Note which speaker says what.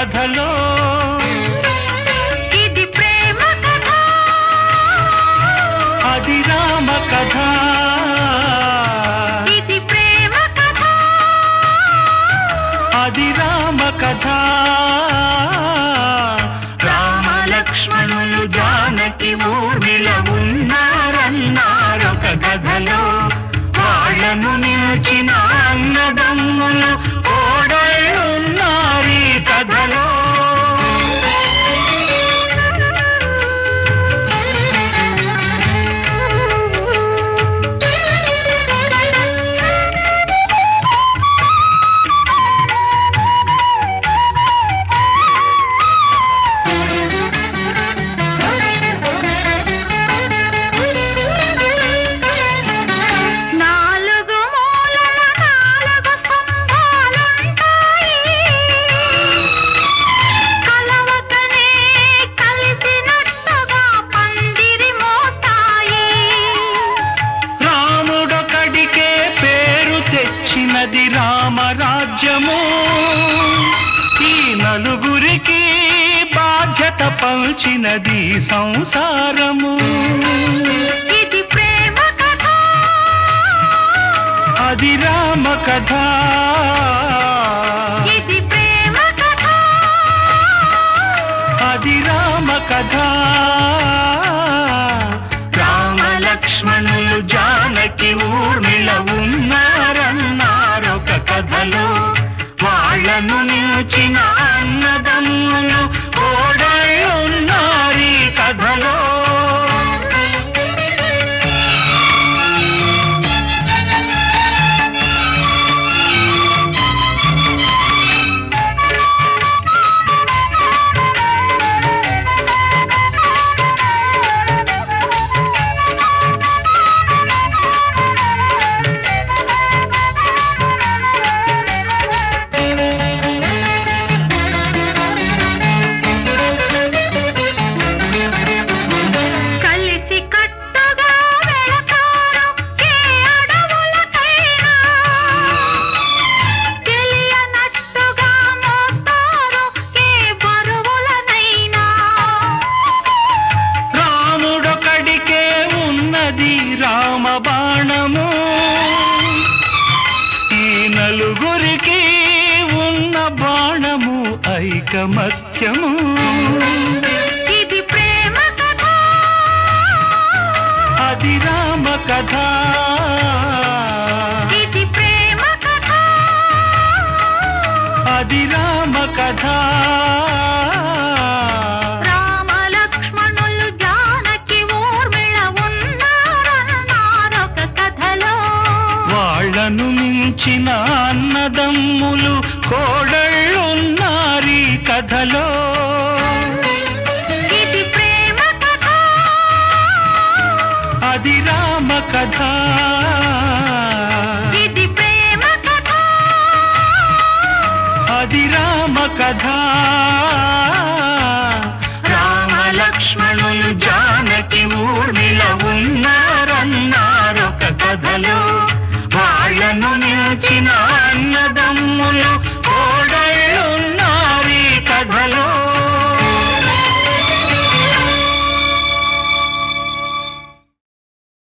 Speaker 1: కథలో
Speaker 2: ఇది ప్రేమ కథ
Speaker 1: అది రామ కథ
Speaker 2: ఇది ప్రేమ కథ
Speaker 1: అది రామ కథ రామ లక్ష్మణులు జానకి ఊర్మిళ ఉన్నారన్నారొక కథలో వాళ్ళను నిలిచిన అన్నదమ్ములు ఓడలున్నారు ఈ కథలో
Speaker 2: నాలుగు మూలల నాలుగు స్తంభాలుంటాయి కలవకనే కలిసినట్టుగా పందిరి మోస్తాయి
Speaker 1: రాముడొకడికే పేరు తెచ్చినది రామరాజ్యము ఈ నలుగురికి బాధ్యత పంచినది సంసారము
Speaker 2: ఇది ప్రేమ కథ
Speaker 1: అది రామ కథ
Speaker 2: ఇది ప్రేమ కథ
Speaker 1: అది రామ కథ రామ లక్ష్మణులు జానకి ఊర్మిళ ఉన్నారన్నారొక కథలో వాళ్ళను నిలిచిన అన్నదమ్ములు ఓడలున్నారు ఈ కథలో
Speaker 2: కలిసి కట్టుగా వెళతారు ఏ అడవులకైనా తెలియనట్టుగా మోస్తారు ఏ బరువులనైనా
Speaker 1: రాముడొకడికే ఉన్నది రామ బాణము ఈ నలుగురికి ఉన్న బాణము ఐకమత్యము
Speaker 2: ఇది ప్రేమ కథ
Speaker 1: అది రామ కథ
Speaker 2: ఇది ప్రేమ కథ
Speaker 1: అది రామ కథ